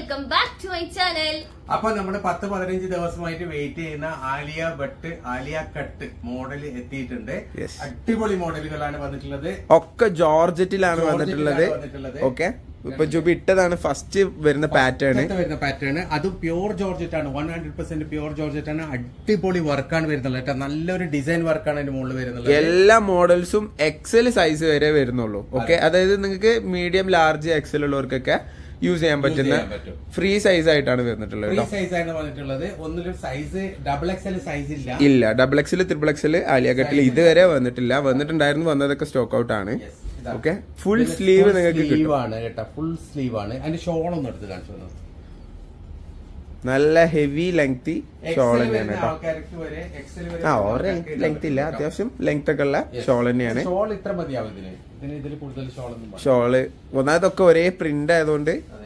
Welcome back to my channel അപ്പൊ നമ്മള് പത്ത് പതിനഞ്ച് ദിവസമായിട്ട് വെയിറ്റ് ചെയ്യുന്ന ആലിയ ബട്ട് ആലിയ കട്ട് മോഡൽ എത്തിയിട്ടുണ്ട് Yes. അടിപൊളി മോഡലുകളാണ് വന്നിട്ടുള്ളത് ഒക്കെ ജോർജറ്റിലാണ് ജോർജറ്റിലാണ് വന്നിട്ടുള്ളത് വന്നിട്ടുള്ളത്. ഓക്കെ ഇപ്പൊ ജുബി ഇട്ടതാണ് ഫസ്റ്റ് വരുന്ന പാറ്റേൺ ഇന്നത്തെ വരുന്ന പാറ്റേൺ അത് പ്യൂർ ജോർജറ്റ് ആണ് one hundred percent pure georgette ആണ് അടിപൊളി വർക്കാണ് വരുന്നത് കേട്ടോ നല്ലൊരു ഡിസൈൻ വർക്കാണ് അതിന്റെ മുകളിൽ വരുന്നത് എല്ലാ മോഡൽസും എക്സൽ സൈസ് വരെ വരുന്നുള്ളൂ ഓക്കെ അതായത് നിങ്ങൾക്ക് മീഡിയം ലാർജ് എക്സൽ ഉള്ളവർക്കൊക്കെ യൂസ് ചെയ്യാൻ പറ്റുന്ന ചെയ്യാൻ പറ്റും. ഫ്രീ സൈസ് ആയിട്ടാണ് വരുന്നിട്ടുള്ളത് ഫ്രീ കേട്ടോ സൈസ് ആണ് വന്നിട്ടുള്ളത് ഒന്നിലും സൈസ് ഡബിൾ എക്സൽ സൈസ് ഇല്ല ഇല്ല ഡബിൾ എക്സൽ ത്രിപ്പിൾ എക്സൽ ആലിയക്കട്ടിൽ ഇതുവരെ വന്നിട്ടില്ല വന്നിട്ടുണ്ടായിരുന്നു വന്നതൊക്കെ സ്റ്റോക്ക് ഔട്ട് ആണ് Yes, ഇതാ. ഓക്കെ ഫുൾ സ്ലീവ് നിങ്ങൾക്ക് സ്ലീവ് കിട്ടും ആണ് കേട്ടോ ഫുൾ സ്ലീവ് ആണ് അതിന്റെ ഷോൾ ഒന്ന് എടുത്ത് കാണിച്ചു തന്നു നല്ല ഹെവി ലെങ്തി ഷോൾ തന്നെയാണ് കേട്ടോ ആൾക്കാർക്ക് വരെ എക്സൽ വരെ ആ ഓരോ ലെങ്ത് ഇല്ല അത്യാവശ്യം ലെങ്ത് ഒക്കെ ഉള്ള ഷോൾ തന്നെയാണ് ഷോൾ ഇത്ര മതിയാവും ഇതിന് ഇതിന് ഇതിൽ കൂടുതൽ ഷോൾ ഒന്നും വേണ്ട. ഷോള് ഒന്നാമതൊക്കെ ഒരേ പ്രിന്റ് ആയതുകൊണ്ട് അതെ.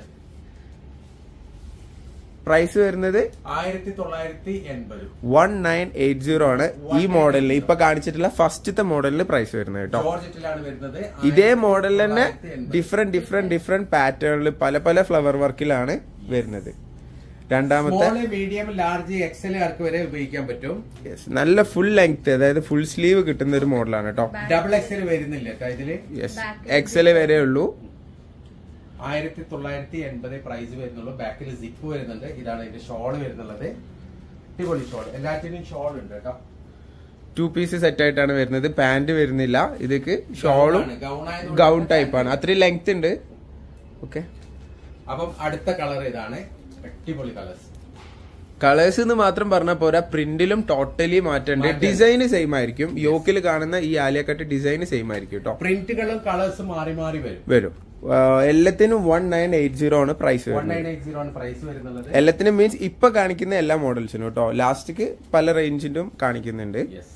പ്രൈസ് വരുന്നത് ആയിരത്തി തൊള്ളായിരത്തി എൺപത് വൺ നയൻ എയ്റ്റ് സീറോ ആണ് ഈ മോഡലിൽ ഇപ്പൊ കാണിച്ചിട്ടുള്ള ഫസ്റ്റത്തെ മോഡലിൽ പ്രൈസ് വരുന്നത് കേട്ടോ ജോർജറ്റിലാണ് വരുന്നത് ഇതേ മോഡലിൽ തന്നെ 1980. ഡിഫറെന്റ് ഡിഫറെന്റ് ഡിഫറെന്റ് പാറ്റേണിൽ പല പല ഫ്ലവർ വർക്കിലാണ് വരുന്നത് രണ്ടാമത്തെ സ്മോള് മീഡിയം ലാർജ് എക്സൽ ആർക്ക് വരെ ഉപയോഗിക്കാൻ പറ്റും yes, നല്ല ഫുൾ ലെങ്ത് അതായത് ഫുൾ സ്ലീവ് കിട്ടുന്ന ഒരു മോഡലാണ് കേട്ടോ ഡബിൾ എക്സൽ വരുന്നില്ല കേട്ടോ ഇതില് യെസ് Back. എക്സൽ വരെ ഉള്ളൂ ആയിരത്തി തൊള്ളായിരത്തി എൺപത് പ്രൈസ് വരുന്നുള്ളൂ ബാക്കിൽ സിപ്പ് വരുന്നുണ്ട് ഇതാണ് ഇതിന്റെ ഷോൾ വരുന്നുള്ളത് അടിപൊളി ഷോൾ എല്ലാറ്റിനും ഷോൾ ഉണ്ട് കേട്ടോ ടു പീസ് സെറ്റ് ആയിട്ടാണ് വരുന്നത് പാന്റ് വരുന്നില്ല ഇതൊക്കെ ഷോളും Gown ആണ്. Gown ആയതുകൊണ്ട് ഗൗൺ ടൈപ്പ് ആണ് അത്രയും ലെങ്ത് ഉണ്ട് ഓക്കെ അപ്പം അടുത്ത കളർ ഇതാണ് അടിപൊളി കളേഴ്സ് കളേഴ്സ് എന്ന് മാത്രം പറഞ്ഞാൽ പോരാ പ്രിന്റിലും ടോട്ടലി മാറ്റമുണ്ട് മാറ്റം. ഡിസൈന് സെയിം ആയിരിക്കും യോക്കിൽ കാണുന്ന ഈ ആലിയക്കട്ട് ഡിസൈന് സെയിം ആയിരിക്കും കേട്ടോ പ്രിന്റുകളും കളേഴ്സും മാറി മാറി വരും വരും ആ, എല്ലാത്തിനും വൺ നയൻ എയ്റ്റ് സീറോ ആണ് പ്രൈസ് വൺ വരുന്നത് നയൻ എയ്റ്റ് സീറോ ആണ് പ്രൈസ് വരുന്നുള്ളത് എല്ലാത്തിനും മീൻസ് ഇപ്പൊ കാണിക്കുന്ന എല്ലാ മോഡൽസിനും കേട്ടോ ലാസ്റ്റിക്ക് പല റേഞ്ചിലും കാണിക്കുന്നുണ്ട് യെസ്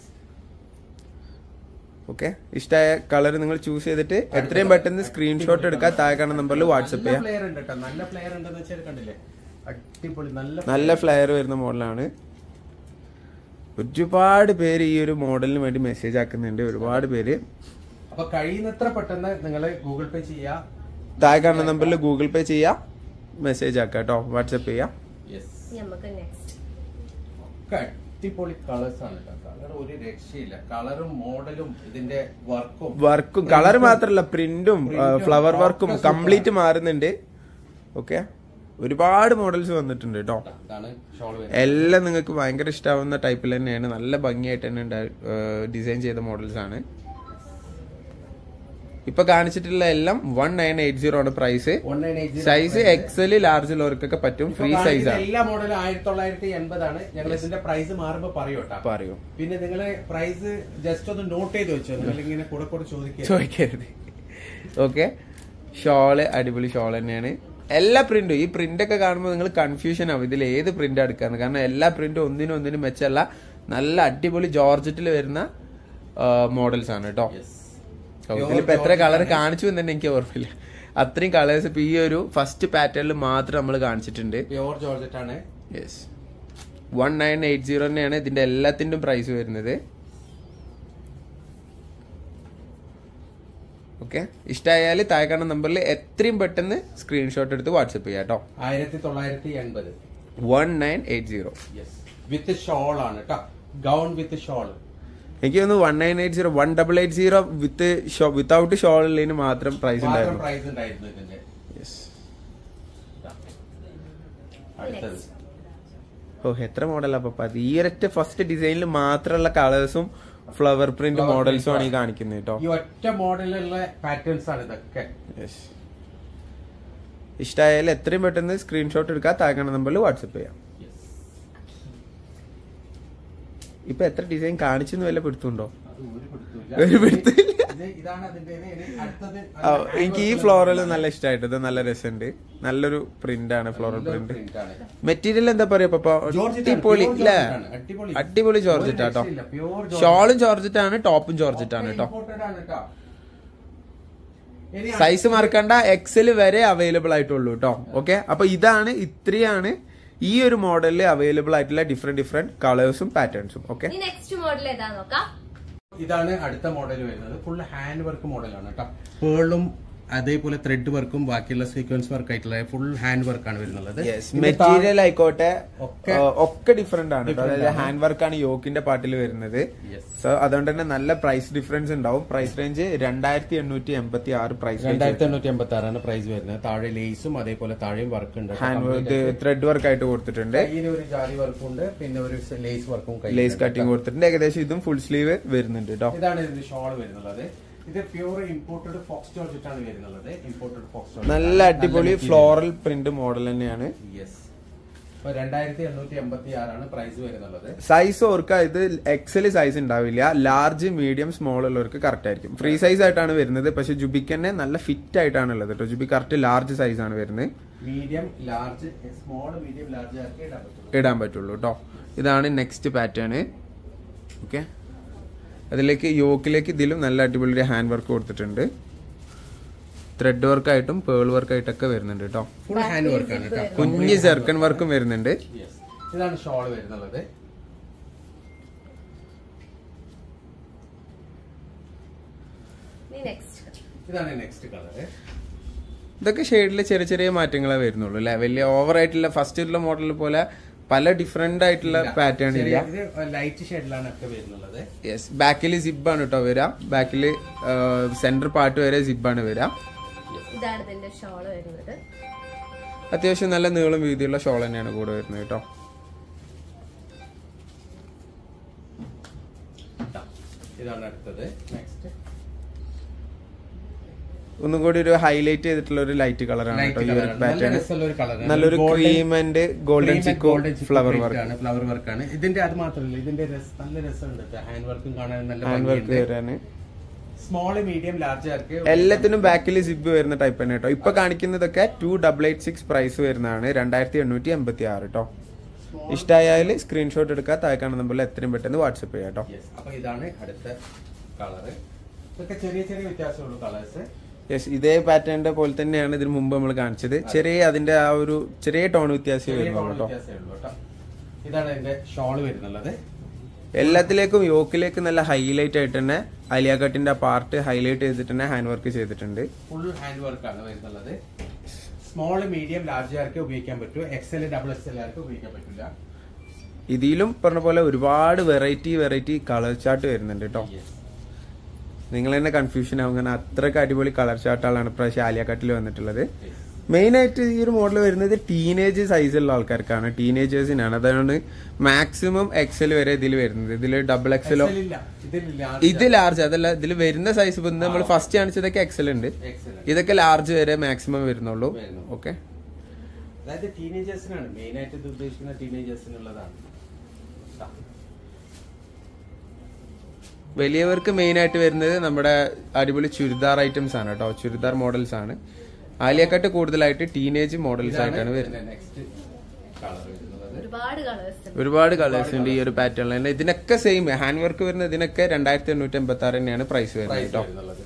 ഓക്കെ ഇഷ്ടമായ കളർ നിങ്ങൾ ചൂസ് ചെയ്തിട്ട് എത്രയും പെട്ടെന്ന് സ്ക്രീൻഷോട്ട് എടുക്കാൻ താഴെ കാണുന്ന നമ്പറിൽ വാട്സപ്പ് നല്ല ചെയ്യാം പ്ലെയർ ഉണ്ട് കേട്ടോ നല്ല പ്ലെയർ ഉണ്ടെന്ന് വെച്ചാൽ കണ്ടില്ലേ അടിപൊളി നല്ല നല്ല ഫ്ലയർ വരുന്ന മോഡലാണ് ഒരുപാട് പേര് ഈ ഒരു മോഡലിന് വേണ്ടി മെസ്സേജ് ആക്കുന്നുണ്ട് ഒരുപാട് പേര് അപ്പൊ കഴിയുന്നത്ര പെട്ടെന്ന് നിങ്ങൾ ഗൂഗിൾ പേ ചെയ്യാ താഴെ കാണുന്ന നമ്പറിൽ ഗൂഗിൾ പേ ചെയ്യാം മെസ്സേജ് ആക്കാം കേട്ടോ വാട്സപ്പ് ചെയ്യാം യെസ് നമുക്ക് നെക്സ്റ്റ് ഒക്കെ അടിപൊളി കളേഴ്സ് ആണ് കേട്ടോ കളർ ഒരു രക്ഷയില്ല കളറും മോഡലും ഇതിന്റെ വർക്കും വർക്കും കളർ മാത്രല്ല പ്രിന്റും Print ഉം ഫ്ലവർ വർക്കും ഒക്കെ കംപ്ലീറ്റ് മാറുന്നുണ്ട് ഓക്കെ ഒരുപാട് മോഡൽസ് വന്നിട്ടുണ്ട് കേട്ടോ ഇതാണ് ഷോൾ എല്ലാം നിങ്ങൾക്ക് ഭയങ്കര ഇഷ്ടാവുന്ന ടൈപ്പിൽ തന്നെയാണ് നല്ല ഭംഗിയായിട്ട് തന്നെ ഡിസൈൻ ചെയ്ത മോഡൽസ് ആണ് ഇപ്പൊ കാണിച്ചിട്ടുള്ള എല്ലാം വൺ നയൻ എയ്റ്റ് സീറോ ആണ് പ്രൈസ് സൈസ് എക്സൽ ലാർജിലുള്ളവർക്കൊക്കെ പറ്റും ഫ്രീ സൈസ് ആണ് എല്ലാ മോഡലും ആയിരത്തി തൊള്ളായിരത്തി എൺപതാണ് ഞങ്ങൾ ഇതിന്റെ പ്രൈസ് മാറുമ്പോ പറയൂ കേട്ടോ പറയൂ പിന്നെ നിങ്ങളെ പ്രൈസ് ജസ്റ്റ് ഒന്ന് നോട്ട് ചെയ്ത് വെച്ചോ നിങ്ങൾ ഇങ്ങനെ കൂടെ കൂടെ ചോദിക്കുക ചോദിക്കരുത് ഓക്കെ ഷോള് അടിപൊളി ഷോൾ തന്നെയാണ് എല്ലാ പ്രിന്റും ഈ പ്രിന്റ് ഒക്കെ കാണുമ്പോൾ നിങ്ങൾ കൺഫ്യൂഷൻ ആവും ഇതിൽ ഏത് പ്രിന്റ് എടുക്കാന്ന് കാരണം എല്ലാ പ്രിന്റും ഒന്നിനും ഒന്നിനും മെച്ചല്ല നല്ല അടിപൊളി ജോർജറ്റിൽ വരുന്ന മോഡൽസ് ആണ് കേട്ടോ ഇതിലിപ്പോ എത്ര കളർ കാണിച്ചു എന്ന് തന്നെ എനിക്ക് ഓർമ്മയില്ല അത്രയും കളേഴ്സ് ഇപ്പൊ ഈ ഒരു ഫസ്റ്റ് പാറ്റേണിൽ മാത്രം നമ്മൾ കാണിച്ചിട്ടുണ്ട് പ്യോർ ജോർജറ്റ് ആണ് yes one nine eight zero തന്നെയാണ് ഇതിന്റെ എല്ലാത്തിന്റെയും പ്രൈസ് വരുന്നത് ഓക്കെ ഇഷ്ടമായാൽ താഴെ കാണുന്ന നമ്പറിൽ എത്രയും പെട്ടെന്ന് സ്ക്രീൻഷോട്ട് എടുത്ത് വാട്സപ്പ് ചെയ്യാം കേട്ടോ ആയിരത്തി തൊള്ളായിരത്തി എൺപത് one nine eight zero yes with shawl ആണ് കേട്ടോ ഗൗൺ വിത്ത് ഷോൾ എനിക്ക് തോന്നുന്നു one nine eight zero one double eight zero with without shawl ഉള്ളതിന് മാത്രം പ്രൈസ് മാത്രം ഉണ്ടായിരുന്നു പ്രൈസ് ഉണ്ടായിരുന്നു ഇതിന്റെ യെസ് ഇതാ. അടുത്തത് ഓ എത്ര മോഡലാ പപ്പ അത് ഈ ഒരൊറ്റ ഫസ്റ്റ് ഡിസൈനിൽ മാത്രമുള്ള കളേഴ്സും ഫ്ലവർ പ്രിന്റ് Flower മോഡൽസും ആണ് ഈ print. കാണിക്കുന്നത് കേട്ടോ ഈ ഒറ്റ മോഡലിലുള്ള പാറ്റേൺസ് ആണ് ഇതൊക്കെ യെസ് ഇഷ്ടമായാലും എത്രയും പെട്ടെന്ന് സ്ക്രീൻഷോട്ട് എടുക്കുക താഴെ നമ്പറിൽ വാട്സപ്പ് ചെയ്യാം Yes. ഇപ്പൊ എത്ര ഡിസൈൻ കാണിച്ചെന്ന് വല്ല പിടുത്തുണ്ടോ അത് ഒരു പിടുത്തവുമില്ല. ഒരു പിടുത്തമില്ല. ഇത് ഇതാണ് അതിന്റെ ഇത്. ഇനി അടുത്തത് ആ, എനിക്ക് ഈ ഫ്ലോറൽ നല്ല ഇഷ്ടമായിട്ട് ഇത് നല്ല രസമുണ്ട് നല്ലൊരു പ്രിന്റ് ആണ് ഫ്ലോറൽ നല്ലൊരു പ്രിന്റ് print ആണ്. മെറ്റീരിയൽ എന്താ പറയാ പപ്പ ജോർജറ്റ് ആണ്, അടിപൊളി pure അല്ലേ ജോർജറ്റ് ആണ്. അടിപൊളി. അടിപൊളി ജോർജറ്റ് ഒരു ആട്ടോ രക്ഷയില്ല, pure ജോർജറ്റ്. ഷോളും ജോർജറ്റ് ആണ് ടോപ്പും ജോർജറ്റ് ആണ് കേട്ടോ Imported ആണ് കേട്ടോ. ഇനി സൈസ് മറക്കണ്ട എക്സൽ വരെ അവൈലബിൾ ആയിട്ടുള്ളൂ കേട്ടോ ഓക്കെ അപ്പൊ ഇതാണ് ഇത്രയാണ് ഈ ഒരു മോഡലിൽ അവൈലബിൾ ആയിട്ടുള്ള ഡിഫറെന്റ് ഡിഫറെന്റ് കളേഴ്സും പാറ്റേൺസും ഓക്കെ ഇനി നെക്സ്റ്റ് മോഡൽ ഏതാ നോക്കാം ഇതാണ് അടുത്ത മോഡൽ വരുന്നത് ഫുൾ ഹാൻഡ് വർക്ക് മോഡലാണ് കേട്ടോ പേളും അതേപോലെ ത്രെഡ് വർക്കും ബാക്കിയുള്ള സീക്വൻസ് വർക്ക് ആയിട്ടുള്ള ഫുൾ ഹാൻഡ് വർക്കാണ് വരുന്നത് മെറ്റീരിയൽ ആയിക്കോട്ടെ ഒക്കെ- ആ, ഒക്കെ ഡിഫറെന്റ് ആണ് കേട്ടോ. Different അതായത് ആണ്. ഹാൻഡ് വർക്കാണ് യോക്കിന്റെ പാട്ടിൽ വരുന്നത് Yes. സോ അതുകൊണ്ട് തന്നെ നല്ല പ്രൈസ് ഡിഫറൻസ് ഉണ്ടാവും പ്രൈസ് റേഞ്ച് രണ്ടായിരത്തി എണ്ണൂറ്റി എൺപത്തി ആറ് പ്രൈസ് രണ്ടായിരത്തി എണ്ണൂറ്റി എൺപത്തി ആറാണ് പ്രൈസ് വരുന്നത് താഴെ ലേസും അതേപോലെ താഴെയും വർക്ക് ഉണ്ട് ഹാൻഡ് ത്രെഡ് വർക്ക് ആയിട്ട് കൊടുത്തിട്ടുണ്ട് കയ്യിൽ ഒരു ജാലി വർക്കും ഉണ്ട് പിന്നെ ഒരു ലേസ് വർക്കും ലേസ് കട്ടിങ് കൊടുത്തിട്ടുണ്ട് ഏകദേശം ഇതും ഫുൾ സ്ലീവ് വരുന്നുണ്ട് കേട്ടോ ഇതാണ് ഇതിന്റെ ഷോൾ വരുന്നത് ഇത് പ്യൂർ ഇമ്പോർട്ടഡ് ഫോക്സ് ജോർജറ്റാണ് വരുന്നത് ഇമ്പോർട്ടഡ് ഫോക്സ് നല്ല അടിപൊളി ഫ്ലോറൽ പ്രിന്റ് മോഡൽ തന്നെയാണ് യെസ് അപ്പൊ രണ്ടായിരത്തി എണ്ണൂറ്റി എൺപത്തി ആറാണ് പ്രൈസ് വരുന്നത് സൈസ് ഓർക്ക ഇത് എക്സൽ സൈസ് ഉണ്ടാവില്ല ലാർജ് മീഡിയം സ്മോൾ ഉള്ളവർക്ക് കറക്റ്റ് ആയിരിക്കും ഫ്രീ സൈസ് ആയിട്ടാണ് വരുന്നത് പക്ഷെ ജുബിക്ക് തന്നെ നല്ല ഫിറ്റ് ആയിട്ടാണ് ഉള്ളത് കേട്ടോ ജുബി കറക്റ്റ് ലാർജ് സൈസ് ആണ് വരുന്നത് medium large small medium large ആക്കി ഇടാൻ പറ്റും ഇടാൻ പറ്റുള്ളൂ കേട്ടോ ഇതാണ് നെക്സ്റ്റ് പാറ്റേൺ ഓക്കെ അതിലേക്ക് യോക്കിലേക്ക് ഇതിലും നല്ല അടിപൊളി ഒരു ഹാൻഡ് വർക്ക് കൊടുത്തിട്ടുണ്ട് ത്രെഡ് വർക്കായിട്ടും പേൾ വർക്കായിട്ടൊക്കെ വരുന്നുണ്ട് കേട്ടോ ഫുൾ ഹാൻഡ് വർക്കാണ് കേട്ടോ കുഞ്ഞ് ചെറുക്കൻ വർക്കും വരുന്നുണ്ട് Yes. ഇതാണ് ഷോൾ വരുന്നത് നീ നെക്സ്റ്റ് ഇതാണ് നെക്സ്റ്റ് കളർ ഇതൊക്കെ ഷെയ്ഡിൽ ചെറിയ ചെറിയ മാറ്റങ്ങളെ വരുന്നുള്ളൂ അല്ലെ വലിയ ഓവർ ആയിട്ടുള്ള ഫസ്റ്റ് ഉള്ള മോഡൽ പോലെ പല ഡിഫറെന്റ് ആയിട്ടുള്ള പാറ്റേൺ ഇല്ല ലൈറ്റ് ഷെയ്ഡിലാണ് ഒക്കെ വരുന്നത് യെസ് ബാക്കിൽ സിബാണ് കേട്ടോ വരിക ബാക്കിൽ സെന്റർ പാർട്ട് വരെ സിബാണ് വരിക ഇതാണ് ഇതിന്റെ ഷോള് വരുന്നത് അത്യാവശ്യം നല്ല നീളം വീതിയുള്ള ഷോൾ തന്നെയാണ് കൂടെ വരുന്നത് കേട്ടോ ഇതാണ് അടുത്തത് നെക്സ്റ്റ് ഒന്നും കൂടി ഒരു ഹൈലൈറ്റ് ചെയ്തിട്ടുള്ള ഒരു ലൈറ്റ് കളറാണ് കേട്ടോ ഈ ഒരു നല്ല പാറ്റേൺ രസമുള്ള ഒരു കളർ നല്ലൊരു ക്രീം ആൻഡ് ഗോൾഡൻ ചിക്കോ ഫ്ലവർ വർക്ക് ആണ് ഫ്ലവർ വർക്കാണ് ഇതിന്റെ അത് മാത്രമല്ല ഇതിന്റെ രസ- നല്ല രസമുണ്ട് ഹാൻഡ് വർക്കും കാണാൻ നല്ല ഹാൻഡ് വർക്ക് വരാന് സ്മോൾ മീഡിയം ലാർജ് ആർക്ക് എല്ലാത്തിനും ബാക്കിൽ സിബ് വരുന്ന ടൈപ്പ് തന്നെ കേട്ടോ ഇപ്പൊ കാണിക്കുന്നതൊക്കെ two double eight six price വരുന്നതാണ് രണ്ടായിരത്തി എണ്ണൂറ്റി എൺപത്തി ആറ് കേട്ടോ ഇഷ്ടമായാൽ സ്ക്രീൻഷോട്ട് എടുക്കുക താഴെ കാണുന്ന പോലെ എത്രയും പെട്ടെന്ന് വാട്സപ്പ് ചെയ്യാം കേട്ടോ Yes. അപ്പൊ ഇതാണ് അടുത്ത കളറ് ഇതൊക്കെ ചെറിയ ചെറിയ വ്യത്യാസമുള്ളൂ കളേഴ്സ് യെസ് ഇതേ പാറ്റേണിന്റെ പോലെ തന്നെയാണ് ഇതിന് മുമ്പ് നമ്മൾ കാണിച്ചത് ചെറിയ അതിന്റെ ആ ഒരു ചെറിയ ടോൺ വ്യത്യാസം വരുന്നുള്ളൂ കേട്ടോ വ്യത്യാസമേ ഉള്ളൂ കേട്ടോ ഇതാണ് ഇതിന്റെ ഷോൾ വരുന്നുള്ളത് എല്ലാത്തിലേക്കും യോക്കിലേക്ക് നല്ല ഹൈലൈറ്റ് ആയിട്ട് തന്നെ അലിയ കട്ടിന്റെ പാർട്ട് ഹൈലൈറ്റ് ചെയ്തിട്ട് തന്നെ ഹാൻഡ് വർക്ക് ചെയ്തിട്ടുണ്ട് ഫുൾ ഹാൻഡ് വർക്കാണ് വരുന്നുള്ളത് സ്മോൾ മീഡിയം ലാർജ് ആർക്ക് ഉപയോഗിക്കാൻ പറ്റും എക്സൽ ഡബിൾ എക്സൽ ആർക്ക് ഉപയോഗിക്കാൻ പറ്റില്ല ഇതിലും പറഞ്ഞ പോലെ ഒരുപാട് വെറൈറ്റി വെറൈറ്റി കളർ ചാർട്ട് വരുന്നുണ്ട് കേട്ടോ നിങ്ങൾ തന്നെ കൺഫ്യൂഷൻ ആവും കാരണം അത്രയ്ക്ക് അടിപൊളി കളർ ചാർട്ടുകളാണ് ഇപ്രാവശ്യം ആലിയ കട്ടിൽ വന്നിട്ടുള്ളത് മെയിൻ ആയിട്ട് ഈ ഒരു മോഡൽ വരുന്നത് ടീനേജ് സൈസുള്ള ആൾക്കാർക്കാണ് ടീനേജേഴ്സിനാണ് അതുകൊണ്ട് മാക്സിമം എക്സൽ വരെ ഇതിൽ വരുന്നത് ഇതിൽ ഡബിൾ എക്സലോ XL ഇല്ല ഇതിലില്ല ഇത് ലാർജ് അതല്ല ഇതിൽ വരുന്ന സൈസ് ഇപ്പൊ നമ്മൾ ഫസ്റ്റ് കാണിച്ചതൊക്കെ എക്സൽ ഉണ്ട് എക്സൽ ഇതൊക്കെ ലാർജ് വരെ മാക്സിമം വരുന്നുള്ളൂ വരുന്നു. ഓക്കെ അതായത് ടീനേജേഴ്സിനാണ് മെയിൻ ആയിട്ട് ഇത് ഉദ്ദേശിക്കുന്ന ടീനേജേഴ്സിനുള്ളതാണ് വലിയവർക്ക് മെയിൻ ആയിട്ട് വരുന്നത് നമ്മുടെ അടിപൊളി ചുരിദാർ ഐറ്റംസ് ആണ് കേട്ടോ ചുരിദാർ മോഡൽസ് ആണ് ആലിയക്കട്ട് കൂടുതലായിട്ട് ടീനേജ് മോഡൽസ് ആയിട്ടാണ് വരുന്നത് നെക്സ്റ്റ് കളർ വരുന്നത് ഒരുപാട് കളേഴ്സ് ഒരുപാട് കളേഴ്സ് ഉണ്ട് ഈ ഒരു പാറ്റേണിൽ തന്നെ ഇതിനൊക്കെ സെയിം ഹാൻഡ് വർക്ക് വരുന്ന ഇതിനൊക്കെ രണ്ടായിരത്തി എണ്ണൂറ്റി എൺപത്തി ആറ് തന്നെയാണ് പ്രൈസ് വരുന്നത് പ്രൈസ് കേട്ടോ വരുന്നുള്ളത്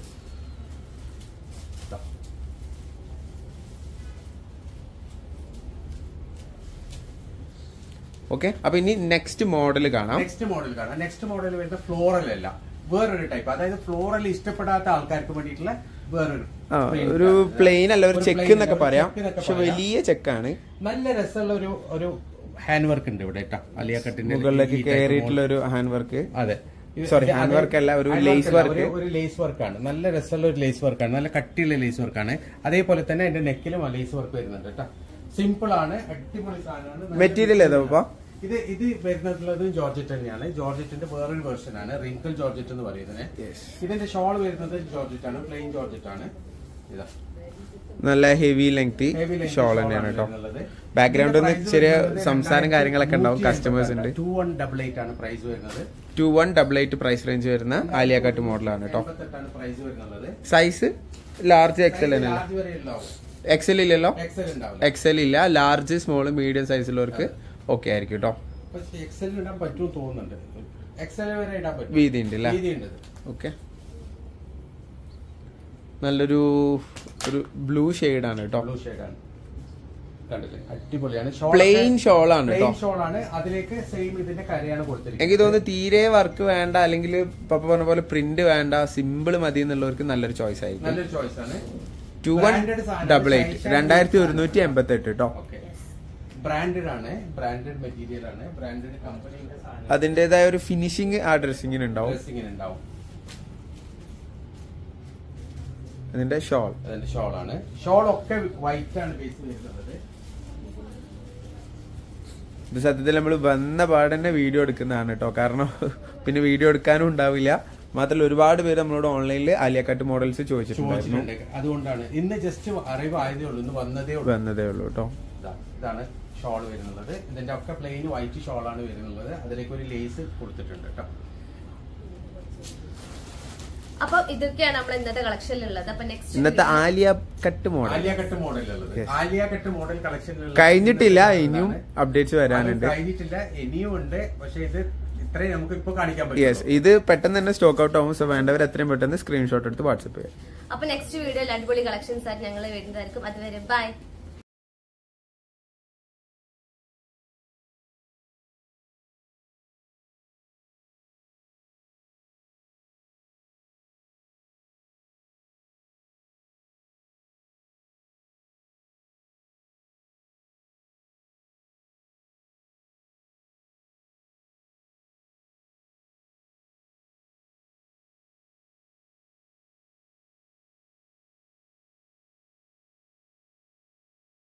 ഓക്കെ അപ്പൊ ഇനി നെക്സ്റ്റ് മോഡൽ കാണാം നെക്സ്റ്റ് മോഡൽ കാണാം നെക്സ്റ്റ് മോഡൽ വരുന്ന ഫ്ലോറൽ അല്ല വേറൊരു ടൈപ്പ് അതായത് ഫ്ലോറൽ ഇഷ്ടപ്പെടാത്ത ആൾക്കാർക്ക് വേണ്ടിയിട്ടുള്ള വേറൊരു ആ plain ഒരു ആണ്. പ്ലെയിൻ അല്ല ഒരു ഒരു ചെക്ക് plain എന്നൊക്കെ അല്ല, ഒരു പറയാം check എന്നൊക്കെ പക്ഷെ പറയാം. വലിയ ചെക്കാണ് നല്ല രസമുള്ള ഒരു ഒരു ഹാൻഡ് വർക്ക് ഉണ്ട് ഇവിടെ കേട്ടോ അലിയ കട്ടിന്റെ മുകളിലേക്ക് ഈ type കയറിയിട്ടുള്ള ഒരു ഹാൻഡ് വർക്ക് അതെ ഇത് Sorry, ഇത് hand അത് work അല്ല, ഒരു hand lace work work. അല്ല, ഒരു- ഒരു ലേസ് വർക്കാണ് നല്ല രസമുള്ള ഒരു ലേസ് വർക്കാണ് നല്ല കട്ടിയുള്ള ലേസ് വർക്കാണ് അതേപോലെ തന്നെ എന്റെ നെക്കിലും ആ ലേസ് വർക്ക് വരുന്നുണ്ട് കേട്ടോ സിമ്പിൾ ആണ് അടിപൊളി സാധനമാണ് നല്ല മെറ്റീരിയൽ ഏതാ പപ്പാ? ഇത് ഇത് വരുന്നത് ജോർജറ്റ് തന്നെയാണ് ജോർജറ്റിന്റെ വേറൊരു വേർഷൻ ആണ് റിങ്കിൾ ജോർജറ്റ് എന്ന് പറയുന്നത് ഇതിന്റെ ഷോൾ വരുന്നത് ജോർജറ്റ് ആണ് പ്ലെയിൻ ജോർജറ്റ് ആണ് ഇതാ നല്ല heavy lengthy Heavy length shawl shawl തന്നെയാണ് ആണ് കേട്ടോ വരുന്നത്. ബാക്ക്ഗ്രൗണ്ട് ഒന്ന് ഇതിന്റെ ചെറിയ price വരുന്നത് സംസാരം കാര്യങ്ങളൊക്കെ ഉണ്ടാവും കസ്റ്റമേഴ്സ് ഉണ്ട് ടു വൺ ഡബിൾ എയ്റ്റ് ആണ് പ്രൈസ് വരുന്നത് two one double eight price range വരുന്ന ആലിയ കട്ട് മോഡലാണ് കേട്ടോ എൺപത്തെട്ടാണ് പ്രൈസ് വരുന്നത് സൈസ് ലാർജ് എക്സൽ തന്നെ ലാർജ് വരെ ഉണ്ടാവും എക്സൽ ഇല്ലല്ലോ എക്സൽ ഉണ്ടാവില്ല എക്സൽ ഇല്ല ലാർജ് സ്മോൾ മീഡിയം സൈസിലുള്ളവർക്ക് ഓക്കെ ആയിരിക്കും കേട്ടോ പക്ഷെ എക്സൽ ഇടാൻ പറ്റും തോന്നുന്നുണ്ട് എക്സൽ വരെ ഇടാൻ പറ്റും വീതി ഉണ്ട് അല്ലേ വീതി ഉണ്ട് ഓക്കെ നല്ലൊരു ഒരു ബ്ലൂ ആണ് കേട്ടോ ബ്ലൂ ഷെയ്ഡാണ് കണ്ടില്ലേ അടിപൊളിയാണ് പ്ലെയിൻ ഷോൾ ആണ് കേട്ടോ പ്ലെയിൻ ഷോൾ ആണ് അതിലേക്ക് സെയിം ഇതിന്റെ കരയാണ് കൊടുത്തിരിക്കുന്നത് എനിക്ക് തോന്നുന്നു തീരെ വർക്ക് വേണ്ട അല്ലെങ്കിൽ പപ്പ പറഞ്ഞ പോലെ പ്രിന്റ് വേണ്ട സിമ്പിൾ മതി എന്നുള്ളവർക്ക് നല്ലൊരു ചോയ്സ് ആയിരിക്കും നല്ലൊരു ചോയ്സ് ആണ് ടു വൺ Branded സാധനം ഡബിൾ എയ്റ്റ് ഷൈൻ രണ്ടായിരത്തി സാധനം. ഒരുന്നൂറ്റി എൺപത്തി എട്ട് കേട്ടോ ഓക്കെ ബ്രാൻഡഡ് ആണ് ബ്രാൻഡഡ് മെറ്റീരിയൽ ആണ് ബ്രാൻഡഡ് കമ്പനിയുടെ സാധനം അതിന്റേതായ ഒരു ഫിനിഷിങ് ആ ഡ്രസ്സിങ്ങിന് ഉണ്ടാവും ഡ്രസ്സിങ്ങിന് ഉണ്ടാവും അതിന്റെ ഷോൾ അതിന്റെ ഷോൾ ആണ് ഷോൾ ഒക്കെ വൈറ്റ് ആണ് ബേസ് വരുന്നത് ഇത് സത്യത്തിൽ നമ്മൾ വന്ന പാടന്നെ വീഡിയോ എടുക്കുന്നതാണ് കേട്ടോ കാരണം പിന്നെ വീഡിയോ എടുക്കാനും ഉണ്ടാവില്ല മാത്രമല്ല ഒരുപാട് പേര് നമ്മളോട് ഓൺലൈനിൽ ആലിയക്കട്ട് മോഡൽസ് ചോദിച്ചിട്ടുണ്ടായിരുന്നു ചോദിച്ചിട്ടുണ്ട് അതുകൊണ്ടാണ് ഇന്ന് ജസ്റ്റ് അറിവ് ആയതേ ഉള്ളൂ ഇന്ന് വന്നതേ ഉള്ളൂ വന്നതേ ഉള്ളൂ കേട്ടോ ഇതാ, ഇതാണ് ഷോൾ വരുന്നത് ഇതിന്റെ ഒക്കെ പ്ലെയിൻ വൈറ്റ് ഷോൾ ആണ് വരുന്നത് അതിലേക്ക് ഒരു ലേസ് കൊടുത്തിട്ടുണ്ട് കേട്ടോ അപ്പൊ ഇതൊക്കെയാണ് നമ്മൾ ഇന്നത്തെ കളക്ഷനിൽ ഉള്ളത് അപ്പൊ നെക്സ്റ്റ് ഇന്നത്തെ Alia cut model Alia cut model ഉള്ളത് Yes. ആലിയ കട്ട് മോഡൽ കളക്ഷനിൽ കഴിഞ്ഞിട്ടില്ല ഇനിയും അപ്ഡേറ്റ്സ് വരാനുണ്ട് കഴിഞ്ഞിട്ടില്ല ഇനിയും ഉണ്ട് പക്ഷെ ഇത് ഇത്രയും നമുക്ക് ഇപ്പൊ കാണിക്കാൻ യെസ് പറ്റും ഇത് പെട്ടെന്ന് തന്നെ സ്റ്റോക്ക് ഔട്ട് ആവും സോ വേണ്ടവർ എത്രയും പെട്ടെന്ന് സ്ക്രീൻഷോട്ട് എടുത്ത് വാട്സപ്പ് ചെയ്യാം അപ്പൊ നെക്സ്റ്റ് വീഡിയോയിൽ അടിപൊളി കളക്ഷൻസ് ആയിട്ട് ഞങ്ങൾ വരുന്നതായിരിക്കും അതുവരെ ബൈ